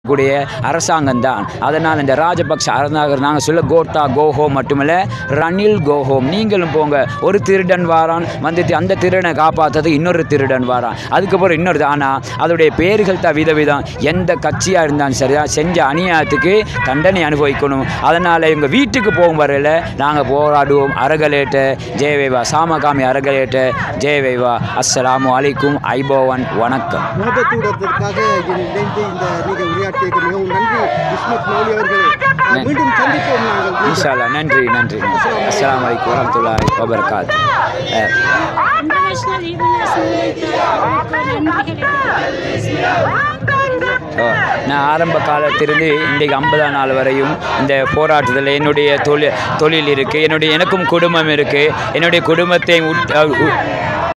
கூடிய அரசாங்கம் தான் அதனால் இந்த ராஜபக்ஷ அரசாங்கம் நாங்கள் சொல்ல கோத்தா கோஹோம் மட்டுமல்ல ரணில் கோஹோம் நீங்களும் போங்க ஒரு திருடன் வாரான் வந்துட்டு அந்த திருடனை காப்பாற்றுறது இன்னொரு திருடன் வாரான் அதுக்கப்புறம் இன்னொரு ஆனால் அதோடைய பேர்கள் தான் விதவிதம் எந்த கட்சியாக இருந்தாலும் சரியா செஞ்ச அநியாயத்துக்கு தண்டனை அனுபவிக்கணும் அதனால் எங்கள் வீட்டுக்கு போகும் வரையில் நாங்கள் போராடுவோம் அரகலேட்ட ஜெயவேவா சாமகாமி அரகலேட்ட ஜெயவேவா அஸ்ஸலாமு அலைக்கும் ஐபோவன் வணக்கம் முகத்தூடத்திற்காக இணைந்து இந்த நீங்கள் உரையாற்றியது மிகவும் நன்றி இஸ்மத் மௌலி அவர்களே அஹ், மீண்டும் சந்திப்போம் நாங்கள் மீண்டும். இன்ஷால்லா நன்றி நன்றி அஸ்ஸலாமு அலைக்கும் வரமத்துல்லாஹி வபரகாத்து அஹ், இன்டர்நேஷனல் ஈவென்ட்ஸ் நன்றிகளை ஓ, நான் ஆரம்ப காலத்திலிருந்து இன்றைக்கு ஐம்பதாம் நாள் வரையும் இந்த போராட்டத்தில் என்னுடைய தொழில் தொழில் இருக்குது என்னுடைய எனக்கும் குடும்பம் இருக்குது என்னுடைய குடும்பத்தை உட்- அஹ் உ-